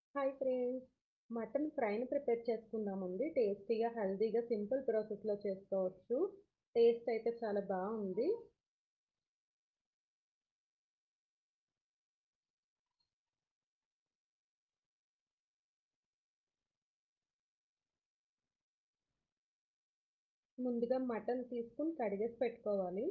hi friends mutton ఫ్రైని prepare చేసుకుందామండి టేస్టీగా హెల్తీగా సింపుల్ ప్రాసెస్లో చేసుకోవచ్చు టేస్ట్ అయితే చాలా బాగుంది ముందుగా మటన్ తీసుకుని కడిగేసి పెట్టుకోవాలి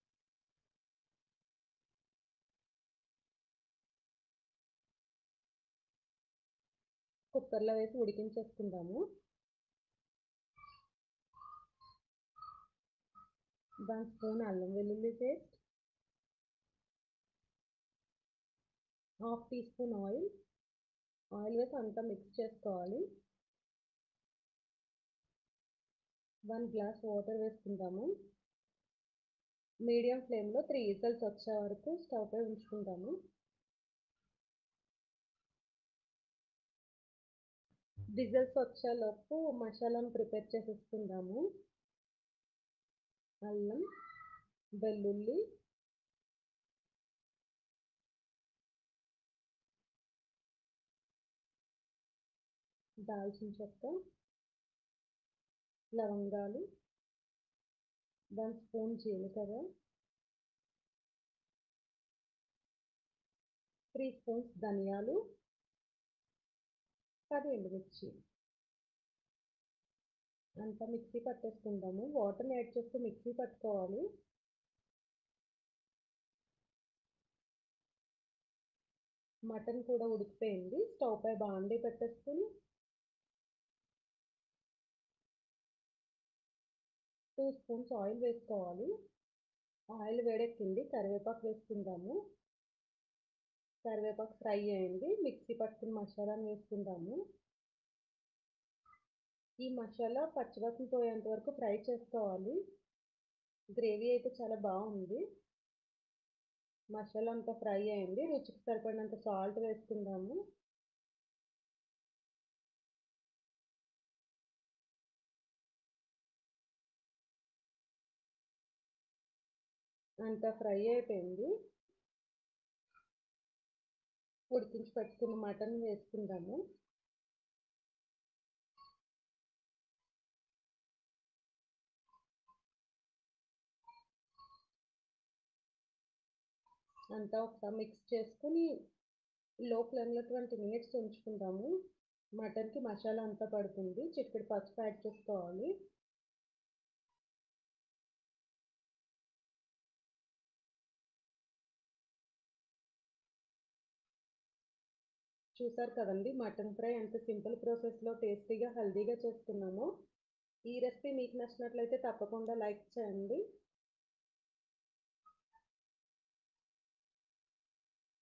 కుక్కర్లో వేసి ఉడికించేసుకుందాము వన్ స్పూన్ అల్లం వెల్లుల్లి paste half teaspoon oil oil వేసి అంతా మిక్స్ చేసుకోవాలి వన్ గ్లాస్ వాటర్ వేసుకుంటాము మీడియం ఫ్లేమ్లో త్రీ విజిల్స్ వచ్చే వరకు స్టవ్ పై ఉంచుకుంటాము విజిల్స్ వచ్చేలోపు మసాలాను ప్రిపేర్ చేసేసుకుందాము అల్లం వెల్లుల్లి దాల్చిన చెక్క లవంగాలు వన్ స్పూన్ జీలకర్ర త్రీ స్పూన్స్ ధనియాలు పది ఎండుమిర్చి అంతా మిక్సీ పట్టేసుకుందాము వాటర్ని యాడ్ చేస్తూ మిక్సీ పట్టుకోవాలి మటన్ కూడా ఉడికిపోయింది స్టవ్ పై బాండీ పెట్టేసుకుని టూ స్పూన్స్ ఆయిల్ వేసుకోవాలి ఆయిల్ వేడెక్కింది కరివేపాకు వేసుకుందాము కరివేపాకు ఫ్రై అయ్యింది మిక్సీ పట్టుకుని మసాలాను వేసుకుందాము ఈ మసాలా పచ్చివాసన పోయేంత వరకు ఫ్రై చేసుకోవాలి గ్రేవీ అయితే చాలా బాగుంది మసాలా అంతా ఫ్రై అయింది రుచికి సరిపడినంత సాల్ట్ వేసుకుందాము అంతా ఫ్రై అయిపోయింది ఉడికించి పెట్టుకున్న మటన్ వేసుకుందాము అంతా ఒకసారి మిక్స్ చేసుకుని లో ఫ్లేమ్లో ట్వంటీ మినిట్స్ ఉంచుకుందాము మటన్కి మసాలా అంతా పడుతుంది చిక్కడి పసుపు యాడ్ చేసుకోవాలి చూసారు కదండి మటన్ ఫ్రై ఎంత సింపుల్ ప్రాసెస్లో టేస్టీగా హెల్తీగా చేసుకున్నామో ఈ రెసిపీ మీకు నచ్చినట్లయితే తప్పకుండా లైక్ చేయండి